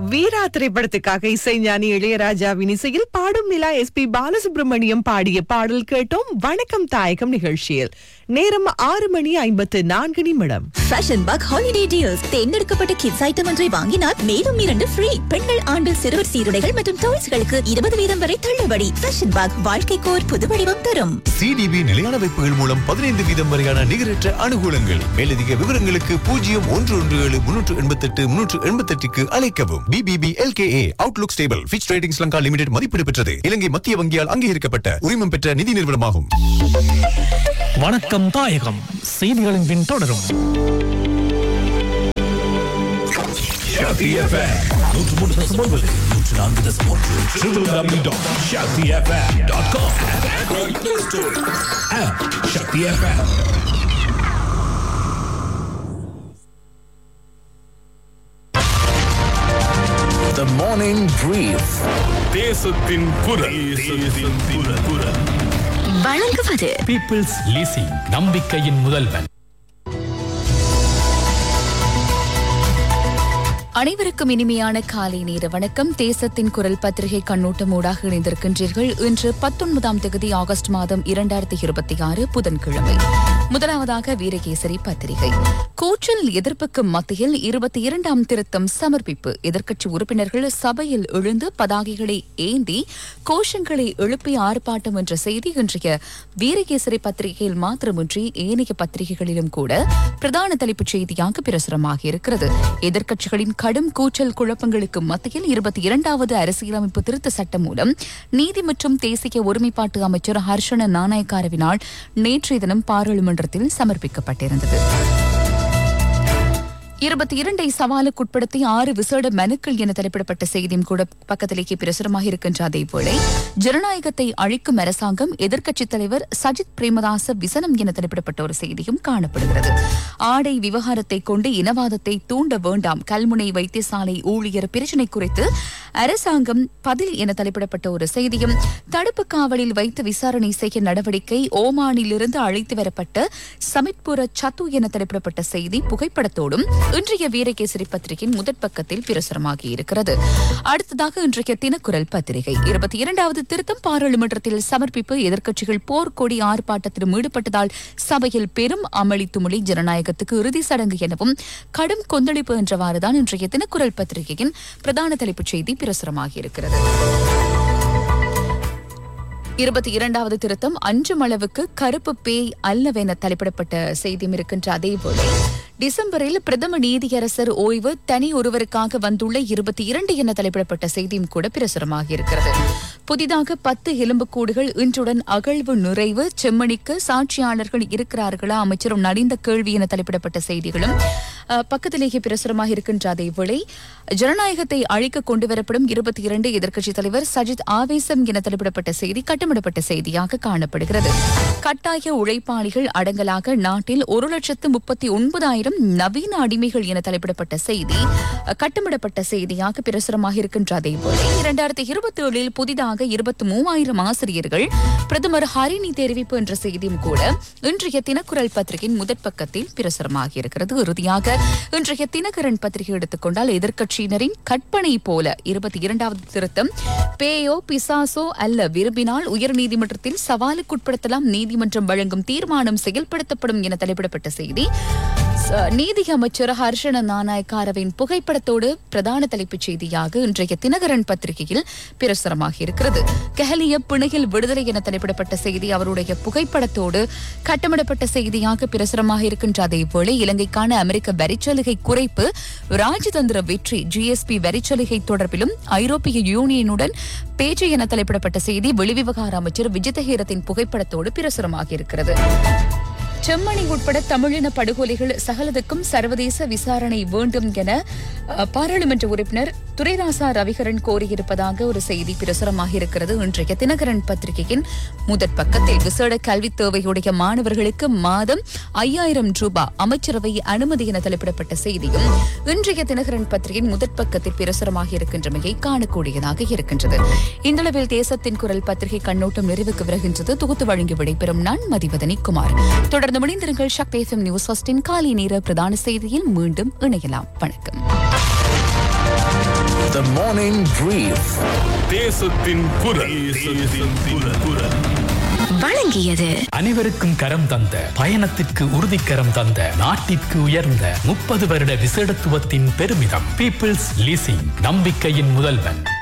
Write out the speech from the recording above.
வீரா திரைப்படத்துக்காக இசைஞானி இளையராஜாவின் இசையில் பாடும் நிலா எஸ் பி பாலசுப்ரமணியம் பாடிய பாடல் கேட்டோம் வணக்கம் தாயகம் நிகழ்ச்சியில் நேரம் ஆறு மணி ஐம்பத்து நான்கு நிமிடம் ஃபேஷன் பக் ஹாலிடே டீல்ஸ் தேர்ந்தெடுக்கப்பட்ட கிட்ஸ் ஐட்டம் ஒன்றை வாங்கினால் மேலும் இரண்டு ஃப்ரீ பெண்கள் ஆண்டு சிறுவர் சீருடைகள் மற்றும் டாய்ஸ்களுக்கு இருபது வீதம் வரை தள்ளுபடி ஃபேஷன் பக் வாழ்க்கைக்கு ஒரு புது வடிவம் தரும் சிடிபி நிலையான வைப்புகள் மூலம் பதினைந்து வீதம் வரையான நிகரற்ற அனுகூலங்கள் மேலதிக விவரங்களுக்கு பூஜ்ஜியம் ஒன்று ஒன்று ஏழு முன்னூற்று எண்பத்தெட்டு முன்னூற்று எண்பத்தெட்டுக்கு அழைக்கவும் BBB LKA outlook stable Fitch trading Lanka limited மதிப்பீடு பெற்றது இலங்கை மத்திய வங்கியால் அங்கீகரிக்கப்பட்ட உரிமம் பெற்ற நிதி நிறுவனமாகும் வணக்கம் தாயகம் செய்திகளின் பின் தொடரும் The morning brief தேசத்தின் குரல் தேசத்தின் குரல் வழங்குவது பீப்புள்ஸ் லீசிங் நம்பிக்கையின் முதல்வன் அனைவருக்கும் இனிமையான காலை நேர வணக்கம் தேசத்தின் குரல் பத்திரிகை கண்ணோட்டம் ஊடாக இணைந்திருக்கின்றீர்கள் இன்று பத்தொன்பதாம் தேதி ஆகஸ்ட் மாதம் இரண்டாயிரத்தி இருபத்தி ஆறு புதன்கிழமை முதலாவதாக வீரகேசரி பத்திரிகை கூச்சல் எதிர்ப்புக்கு மத்தியில் இருபத்தி இரண்டாம் திருத்தம் சமர்ப்பிப்பு எதிர்க்கட்சி உறுப்பினர்கள் சபையில் எழுந்து பதாகைகளை ஏந்தி கோஷங்களை எழுப்பி ஆர்ப்பாட்டம் என்ற செய்தி இன்றைய வீரகேசரி பத்திரிகையில் மாத்திரமின்றி ஏனைய பத்திரிகைகளிலும் கூட பிரதான தலைப்புச் செய்தியாக பிரசுரமாக இருக்கிறது எதிர்க்கட்சிகளின் கடும் கூச்சல் குழப்பங்களுக்கு மத்தியில் இருபத்தி இரண்டாவது அரசியலமைப்பு திருத்த சட்டம் மூலம் நீதி மற்றும் தேசிய ஒருமைப்பாட்டு அமைச்சர் ஹர்ஷன நாணயக்காரவினால் நேற்றைய தினம் பாராளுமன்றத்தில் சமர்ப்பிக்கப்பட்டிருந்தது இருபத்தி இரண்டை சவாலுக்குட்படுத்தி ஆறு விசேட மனுக்கள் என தலைப்பிடப்பட்ட செய்தியும் கூட பக்கத்திலேயே பிரசுரமாக இருக்கின்ற அதேவேளை ஜனநாயகத்தை அழிக்கும் அரசாங்கம் எதிர்க்கட்சித் தலைவர் சஜித் பிரேமதாச விசனம் என தலைப்பிடப்பட்ட ஒரு செய்தியும் காணப்படுகிறது ஆடை விவகாரத்தை கொண்டு இனவாதத்தை தூண்ட வேண்டாம் கல்முனை வைத்தியசாலை ஊழியர் பிரச்சினை குறித்து அரசாங்கம் பதில் என தலைப்பிடப்பட்ட ஒரு செய்தியும் தடுப்பு காவலில் வைத்து விசாரணை செய்ய நடவடிக்கை ஓமானிலிருந்து அழைத்து வரப்பட்ட சமிட்புர சத்து என தலைப்பிடப்பட்ட செய்தி புகைப்படத்தோடும் இன்றைய வீரகேசரி பத்திரிகையின் முதற் பக்கத்தில் பிரசுரமாகி இருக்கிறது அடுத்ததாக இன்றைய தினக்குரல் பத்திரிகை இருபத்தி இரண்டாவது திருத்தம் பாராளுமன்றத்தில் சமர்ப்பிப்பு எதிர்க்கட்சிகள் போர்க்கொடி ஆர்ப்பாட்டத்திலும் ஈடுபட்டதால் சபையில் பெரும் அமளி துமளி ஜனநாயகத்துக்கு இறுதி சடங்கு எனவும் கடும் கொந்தளிப்பு என்றவாறுதான் இன்றைய தினக்குரல் பத்திரிகையின் பிரதான தலைப்புச் செய்தி பிரசுரமாகி இருக்கிறது இருபத்தி இரண்டாவது திருத்தம் அஞ்சும் அளவுக்கு கருப்பு பேய் அல்லவென தலைப்பிடப்பட்ட செய்தியும் இருக்கின்ற அதேபோல டிசம்பரில் பிரதம நீதியரசர் ஓய்வு தனி ஒருவருக்காக வந்துள்ள இருபத்தி இரண்டு என தலைப்பிடப்பட்ட செய்தியும் கூட பிரசுரமாக இருக்கிறது புதிதாக பத்து எலும்புக்கூடுகள் இன்றுடன் அகழ்வு நிறைவு செம்மணிக்கு சாட்சியாளர்கள் இருக்கிறார்களா அமைச்சரும் நடிந்த கேள்வி என தலைப்பிடப்பட்ட செய்திகளும் அஹ், பக்கத்திலேயே பிரசுரமாக இருக்கின்ற அதேவேளை ஜனநாயகத்தை அழிக்க கொண்டுவரப்படும் இருபத்தி இரண்டு எதிர்க்கட்சித் தலைவர் சஜித் ஆவேசம் என தலைப்பிடப்பட்ட செய்தி கட்டமிடப்பட்ட செய்தியாக காணப்படுகிறது கட்டாய உழைப்பாளிகள் அடங்கலாக நாட்டில் ஒரு லட்சத்து முப்பத்தி ஒன்பதாயிரம் நவீன அடிமைகள் என தலைப்பிடப்பட்ட செய்தி அஹ், கட்டமிடப்பட்ட செய்தியாக பிரசுரமாக இருக்கின்ற அதேபோல இரண்டாயிரத்தி இருபத்தி ஏழில் புதிதாக இருபத்தி மூவாயிரம் ஆசிரியர்கள் பிரதமர் ஹரிணி தெரிவிப்பு என்ற செய்தியும் கூட இன்றைய தினக்குரல் பத்திரிகையின் முதற் பக்கத்தில் பிரசுரமாக இருக்கிறது இறுதியாக இன்றைய தினகரன் பத்திரிகை எடுத்துக்கொண்டால் எதிர்க்கட்சியினரின் கற்பனை போல இருபத்தி இரண்டாவது திருத்தம் பேயோ பிசாசோ அல்ல விரும்பினால் உயர்நீதிமன்றத்தில் சவாலுக்குட்படுத்தலாம் நீதிமன்றம் வழங்கும் தீர்மானம் செயல்படுத்தப்படும் என தலைப்பிடப்பட்ட செய்தி ச- நீதி அமைச்சர் ஹர்ஷன நானாயக்காரவின் புகைப்படத்தோடு பிரதான தலைப்புச் செய்தியாக இன்றைய தினகரன் பத்திரிகையில் பிரசுரமாக இருக்கிறது கெஹலிய பிணையில் விடுதலை என தலைப்பிடப்பட்ட செய்தி அவருடைய புகைப்படத்தோடு கட்டமிடப்பட்ட செய்தியாக பிரசுரமாக இருக்கின்ற அதேவேளை இலங்கைக்கான அமெரிக்க வரிச்சலுகை குறைப்பு ராஜதந்திர வெற்றி ஜிஎஸ்பி வரிச்சலுகை தொடர்பிலும் ஐரோப்பிய யூனியனுடன் பேச்சு என தலைப்பிடப்பட்ட செய்தி வெளிவிவகார அமைச்சர் விஜிதஹீரத்தின் புகைப்படத்தோடு பிரசுரமாக இருக்கிறது செம்மணி உட்பட தமிழின படுகொலைகள் சகலதுக்கும் சர்வதேச விசாரணை வேண்டும் என அஹ், பாராளுமன்ற உறுப்பினர் துரைராசா ரவிகரன் கோரியிருப்பதாக ஒரு செய்தி பிரசுரமாக இருக்கிறது இன்றைய தினகரன் பத்திரிகையின் முதற் பக்கத்தில் விசேட கல்வி தேவையுடைய மாணவர்களுக்கு மாதம் ஐயாயிரம் ரூபாய் அமைச்சரவை அனுமதி என தலைப்பிடப்பட்ட செய்தியும் இன்றைய தினகரன் பத்திரிகையின் முதற் பக்கத்தில் பிரசுரமாக இருக்கின்றமையை காணக்கூடியதாக இருக்கின்றது இந்தளவில் தேசத்தின் குரல் பத்திரிகை கண்ணோட்டம் நிறைவுக்கு வருகின்றது தொகுத்து வழங்கி விடைபெறும் நான் மதிவதனி குமார் தொடர்ந்து முடிந்திருங்கள் சக்தி எஃப்எம் நியூஸ் ஃபர்ஸ்டின் காலை நேர பிரதான செய்தியில் மீண்டும் இணையலாம் வணக்கம் The morning brief. தேசத்தின் குரல் தேசத்தின் குரல் வழங்கியது அனைவருக்கும் கரம் தந்த பயணத்திற்கு உறுதிக்கரம் தந்த நாட்டிற்கு உயர்ந்த முப்பது வருட விசேடத்துவத்தின் பெருமிதம் பீப்புள்ஸ் லீசிங் நம்பிக்கையின் முதல்வன்